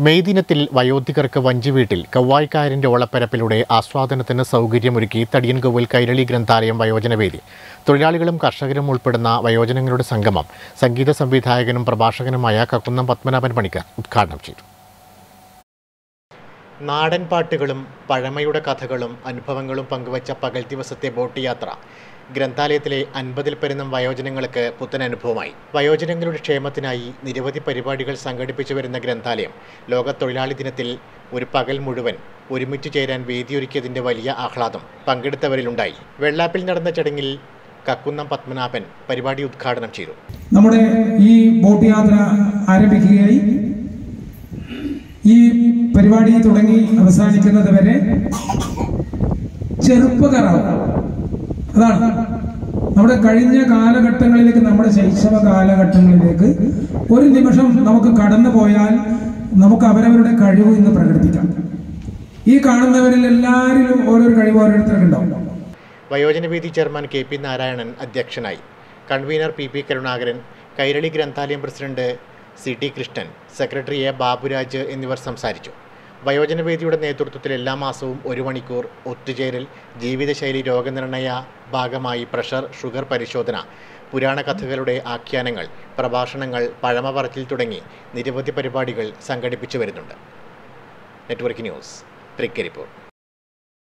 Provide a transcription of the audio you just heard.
May ദിനത്തിൽ വയോധികർക്ക് വഞ്ചിവീട്ടിൽ കവ്വായ്ക്കായലിന്റെ ഓളപ്പരപ്പിലൂടെ ആസ്വാദനത്തിന് സൗകര്യമൊരുക്കി തടിയൻകോവിൽ കൈരളി ഗ്രന്ഥാലയം വയോജനവേദി തൊഴിലാളികളും കർഷകരും ഉൾപ്പെടുന്ന വയോജനങ്ങളുടെ സംഗമം സംഗീത സംവിധായകനും പ്രഭാഷകനുമായ കക്കുന്നം പത്മനാഭൻ പണിക്കർ ഉദ്ഘാടനം ചെയ്തു നാടൻ പാട്ടുകളും പഴമയുടെ കഥകളും അനുഭവങ്ങളും പങ്കുവച്ച പകൽ ദിവസത്തെ ബോട്ട് യാത്ര ഗ്രന്ഥാലയത്തിലെ അൻപതിൽ പരുന്നും വയോജനങ്ങൾക്ക് പുത്തൻ അനുഭവമായി വയോജനങ്ങളുടെ ക്ഷേമത്തിനായി നിരവധി പരിപാടികൾ സംഘടിപ്പിച്ചു വരുന്ന ഗ്രന്ഥാലയം ലോക തൊഴിലാളി ദിനത്തിൽ ഒരു പകൽ മുഴുവൻ ഒരുമിച്ച് ചേരാൻ വേദിയൊരുക്കിയതിന്റെ വലിയ ആഹ്ലാദം പങ്കെടുത്തവരിലുണ്ടായി വെള്ളാപ്പിൽ നടന്ന ചടങ്ങിൽ കക്കുന്നം പത്മനാഭൻ പരിപാടി ഉദ്ഘാടനം ചെയ്തു നമ്മുടെ ഈ ബോട്ട് യാത്ര ആരംഭിക്കുകയായി ഈ പരിപാടി തുടങ്ങി അവസാനിക്കുന്നത് വരെ ചെറുപ്പകറാവും അതാണ് നമ്മുടെ കഴിഞ്ഞ കാലഘട്ടങ്ങളിലേക്ക് നമ്മുടെ ശൈശവ കാലഘട്ടങ്ങളിലേക്ക് ഒരു നിമിഷം നമുക്ക് കടന്നു പോയാൽ നമുക്ക് അവരവരുടെ കഴിവ് ഇന്ന് പ്രകടിപ്പിക്കാം ഈ കാണുന്നവരിൽ എല്ലാവരിലും ഓരോരോ കഴിവ് ഓരോരുത്തർക്ക് ഉണ്ടാവും വയോജനവേദി ചെയർമാൻ കെ പി നാരായണൻ അധ്യക്ഷനായി convener P P Karunakaran Kairali ഗ്രന്ഥാലയം president C T Krishnan secretary A Baburaj എന്നിവർ സംസാരിച്ചു വയോജനവേദിയുടെ നേതൃത്വത്തിൽ എല്ലാ മാസവും ഒരു മണിക്കൂർ ഒത്തുചേരൽ ജീവിതശൈലി രോഗനിർണയ ഭാഗമായി പ്രഷർ ഷുഗർ പരിശോധന പുരാണ കഥകളുടെ ആഖ്യാനങ്ങൾ പ്രഭാഷണങ്ങൾ പഴമ പറച്ചിൽ തുടങ്ങി നിരവധി പരിപാടികൾ സംഘടിപ്പിച്ചു വരുന്നുണ്ട് നെറ്റ്വർക്ക് ന്യൂസ് തൃക്കരിപ്പൂർ